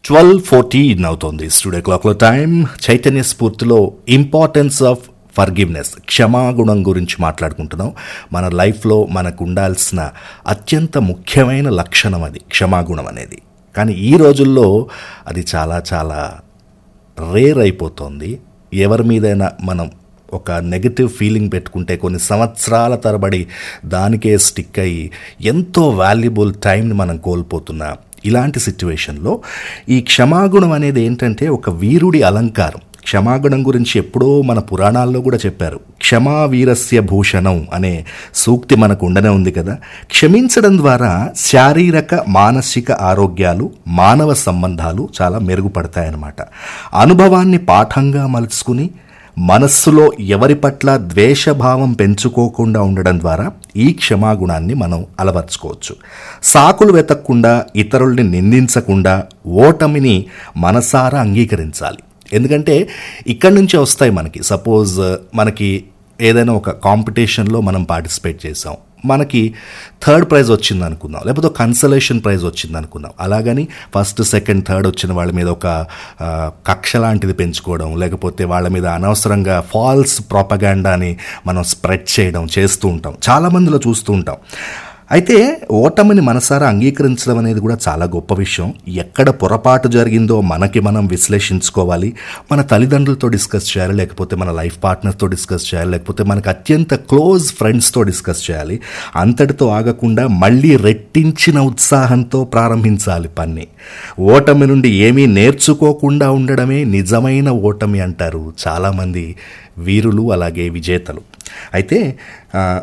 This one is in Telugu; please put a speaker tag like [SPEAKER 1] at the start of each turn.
[SPEAKER 1] ట్వెల్వ్ ఫోర్టీన్ అవుతోంది స్టూడియో క్లాక్లో టైం చైతన్య స్ఫూర్తిలో ఇంపార్టెన్స్ ఆఫ్ ఫర్గివ్నెస్ క్షమాగుణం గురించి మాట్లాడుకుంటున్నాం మన లైఫ్లో మనకు ఉండాల్సిన అత్యంత ముఖ్యమైన లక్షణం అది క్షమాగుణం అనేది కానీ ఈ రోజుల్లో అది చాలా చాలా రేర్ అయిపోతుంది ఎవరి మీదైనా మనం ఒక నెగటివ్ ఫీలింగ్ పెట్టుకుంటే కొన్ని సంవత్సరాల తరబడి దానికే స్టిక్ అయ్యి ఎంతో వాల్యుబుల్ టైంని మనం కోల్పోతున్నా ఇలాంటి సిచ్యువేషన్లో ఈ క్షమాగుణం అనేది ఏంటంటే ఒక వీరుడి అలంకారం క్షమాగుణం గురించి ఎప్పుడో మన పురాణాల్లో కూడా చెప్పారు క్షమా వీరస్య భూషణం అనే సూక్తి మనకు ఉండనే ఉంది కదా క్షమించడం ద్వారా శారీరక మానసిక ఆరోగ్యాలు మానవ సంబంధాలు చాలా మెరుగుపడతాయన్నమాట అనుభవాన్ని పాఠంగా మలుచుకుని మనస్సులో ఎవరి పట్ల ద్వేషభావం పెంచుకోకుండా ఉండడం ద్వారా ఈ క్షమాగుణాన్ని మనం అలవర్చుకోవచ్చు సాకులు వెతకకుండా ఇతరుల్ని నిందించకుండా ఓటమిని మనసారా అంగీకరించాలి ఎందుకంటే ఇక్కడి నుంచే వస్తాయి మనకి సపోజ్ మనకి ఏదైనా ఒక కాంపిటీషన్లో మనం పార్టిసిపేట్ చేసాం మనకి థర్డ్ ప్రైజ్ వచ్చింది అనుకుందాం లేకపోతే కన్సలేషన్ ప్రైజ్ వచ్చింది అనుకుందాం అలాగని ఫస్ట్ సెకండ్ థర్డ్ వచ్చిన వాళ్ళ మీద ఒక ఆ, కక్ష లాంటిది పెంచుకోవడం లేకపోతే వాళ్ళ మీద అనవసరంగా ఫాల్స్ ప్రాపగాండాని మనం స్ప్రెడ్ చేయడం చేస్తూ ఉంటాం చాలా మందిలో చూస్తూ ఉంటాం అయితే ఓటమిని మనసారా అంగీకరించడం అనేది కూడా చాలా గొప్ప విషయం ఎక్కడ పొరపాటు జరిగిందో మనకి మనం విశ్లేషించుకోవాలి మన తల్లిదండ్రులతో డిస్కస్ చేయాలి లేకపోతే మన లైఫ్ పార్ట్నర్తో డిస్కస్ చేయాలి లేకపోతే మనకు అత్యంత క్లోజ్ ఫ్రెండ్స్తో డిస్కస్ చేయాలి అంతటితో ఆగకుండా మళ్ళీ రెట్టించిన ఉత్సాహంతో ప్రారంభించాలి పని ఓటమి నుండి ఏమీ నేర్చుకోకుండా ఉండడమే నిజమైన ఓటమి అంటారు చాలామంది వీరులు అలాగే విజేతలు అయితే ఆ,